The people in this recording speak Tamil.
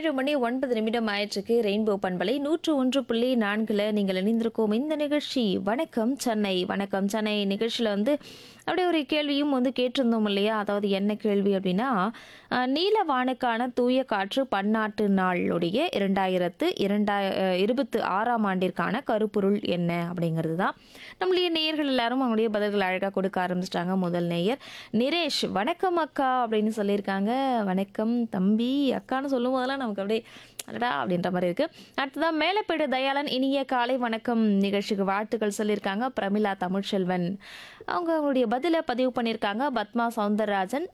ஏழு மணி ஒன்பது நிமிடம் ஆயிற்றுக்கு ரெயின்போ பண்பலை நூற்று ஒன்று புள்ளி நான்கில் நீங்கள் இணைந்திருக்கோம் இந்த நிகழ்ச்சி வணக்கம் சென்னை வணக்கம் சென்னை நிகழ்ச்சியில் வந்து அப்படியே ஒரு கேள்வியும் வந்து கேட்டிருந்தோம் இல்லையா அதாவது என்ன கேள்வி அப்படின்னா அஹ், நீல வானுக்கான தூய காற்று பன்னாட்டு நாளுடைய இரண்டாயிரத்து இரண்டாய அஹ், இருபத்து ஆறாம் ஆண்டிற்கான கருப்பொருள் என்ன அப்படிங்கிறது தான் நம்மளுடைய நேயர்கள் எல்லாரும் அவங்களுடைய பதில்கள் அழகாக கொடுக்க ஆரம்பிச்சிட்டாங்க முதல் நேயர் நிரேஷ் வணக்கம் அக்கா அப்படின்னு சொல்லியிருக்காங்க வணக்கம் தம்பி அக்கான்னு சொல்லும் போதெல்லாம் நமக்கு அப்படியே அடடா அப்படின்ற மாதிரி இருக்கு அடுத்ததான் மேலப்பேடு தயாளன் இனிய காலை வணக்கம் நிகழ்ச்சிக்கு வாழ்த்துக்கள் சொல்லியிருக்காங்க பிரமிளா தமிழ்ச்செல்வன் அவங்க அவங்களுடைய பதிலை பதிவு பண்ணியிருக்காங்க பத்மா சவுந்தரராஜன்